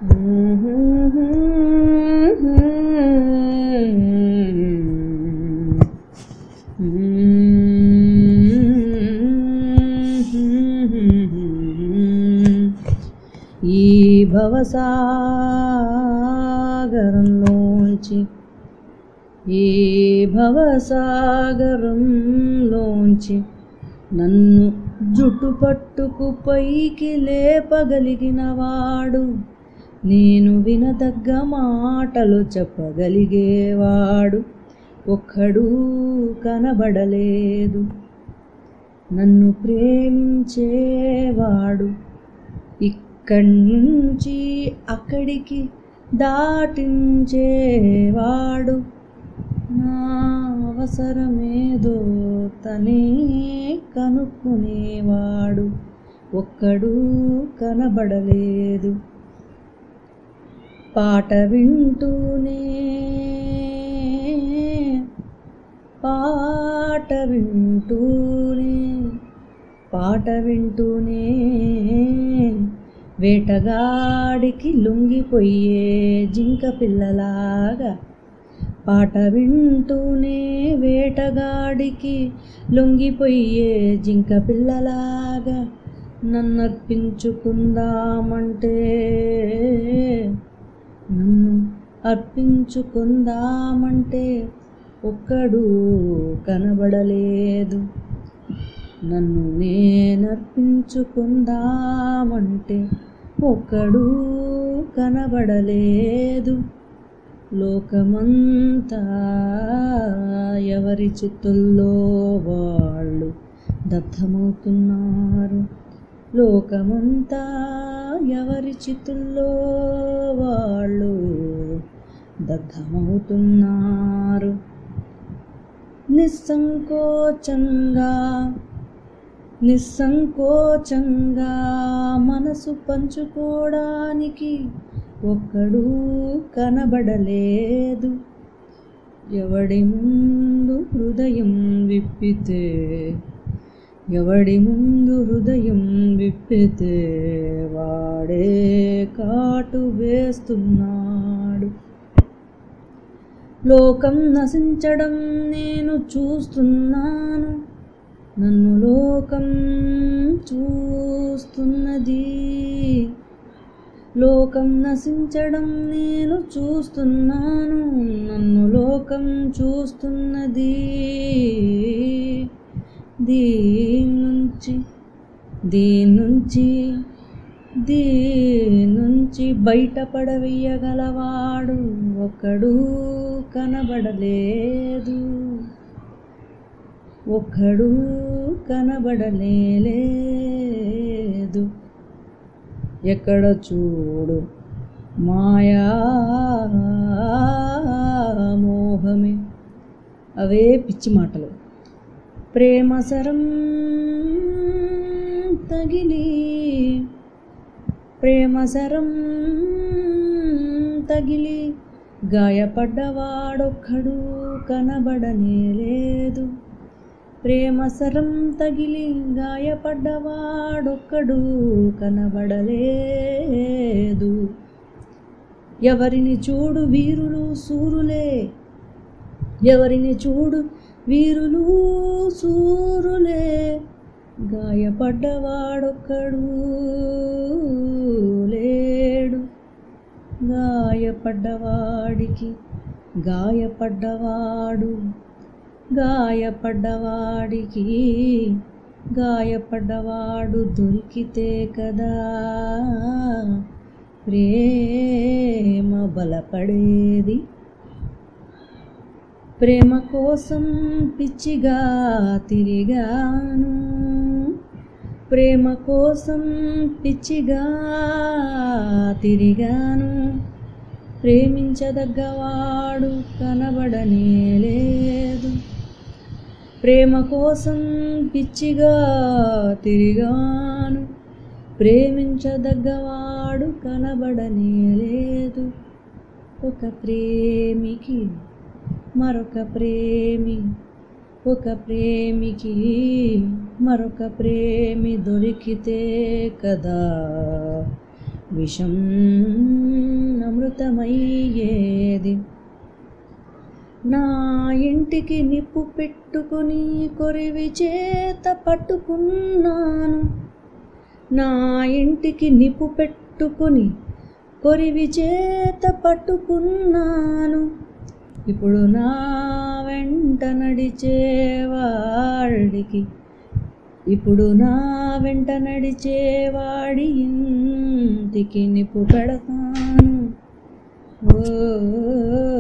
ఈ భవసాగరంలోంచి ఈ భవసాగరంలోంచి నన్ను జుట్టు పట్టుకు పైకి లేపగలిగిన వాడు నేను వినదగ్గ మాటలు చెప్పగలిగేవాడు ఒక్కడూ కనబడలేదు నన్ను ప్రేమించేవాడు ఇక్కడి నుంచి అక్కడికి దాటించేవాడు నా అవసరమేదో తనే కనుక్కునేవాడు ఒక్కడూ కనబడలేదు పాట వింటూనే పాట వింటూనే పాట వింటూనే వేటగాడికి లొంగిపోయే జింక పిల్లలాగా పాట వింటూనే వేటగాడికి లొంగిపోయే జింక పిల్లలాగా నన్నర్పించుకుందామంటే నన్ను అర్పించుకుందామంటే ఒక్కడు కనబడలేదు నన్ను నేనర్పించుకుందామంటే ఒక్కడు కనబడలేదు లోకమంతా ఎవరి చిత్తుల్లో వాళ్ళు దగ్ధమవుతున్నారు లోకమంతా ఎవరి చిత్తుల్లో వాళ్ళు దగ్ధమవుతున్నారు నిస్సంకోచంగా నిస్సంకోచంగా మనసు పంచుకోవడానికి ఒక్కడూ కనబడలేదు ఎవడి ముందు హృదయం విప్పితే ఎవడి ముందు హృదయం విప్పితే వాడే కాటు వేస్తున్నాడు లోకం నశించడం నేను చూస్తున్నాను నన్ను లోకం చూస్తున్నది లోకం నశించడం నేను చూస్తున్నాను నన్ను లోకం చూస్తున్నది దీని నుంచి దీని నుంచి దీని నుంచి బయటపడవేయగలవాడు ఒకడు కనబడలేదు ఒక్కడు కనబడలేదు ఎక్కడ చూడు మాయా మోహమే అవే పిచ్చి మాటలు ప్రేమ సరం తగిలి ప్రేమ సరం తగిలి గాయపడ్డవాడొక్కడు కనబడనే లేదు ప్రేమ సరం తగిలి గాయపడ్డవాడొక్కడు కనబడలేదు ఎవరిని చూడు వీరులు సూరులే ఎవరిని చూడు వీరులు సూరులే గాయపడ్డవాడొక్కడు లేడు గాయపడ్డవాడికి గాయపడ్డవాడు గాయపడ్డవాడికి గాయపడ్డవాడు దొరికితే కదా ప్రేమ బలపడేది ప్రేమ కోసం పిచ్చిగా తిరిగాను ప్రేమ కోసం పిచ్చిగా తిరిగాను ప్రేమించదగ్గవాడు కనబడనే లేదు ప్రేమ కోసం పిచ్చిగా తిరిగాను ప్రేమించదగ్గవాడు కనబడనే లేదు ఒక ప్రేమికి మరొక ప్రేమి ఒక ప్రేమికి మరొక ప్రేమి దొరికితే కదా విషం అమృతమయ్యేది నా ఇంటికి నిప్పు పెట్టుకొని కొరివి చేత పట్టుకున్నాను నా ఇంటికి నిప్పు పెట్టుకొని కొరివి చేత పట్టుకున్నాను ఇప్పుడు నా వెంట నడిచేవాడికి ఇప్పుడు నా వెంట నడిచేవాడి ఇంటికి నిప్పు పెడతాను ఓ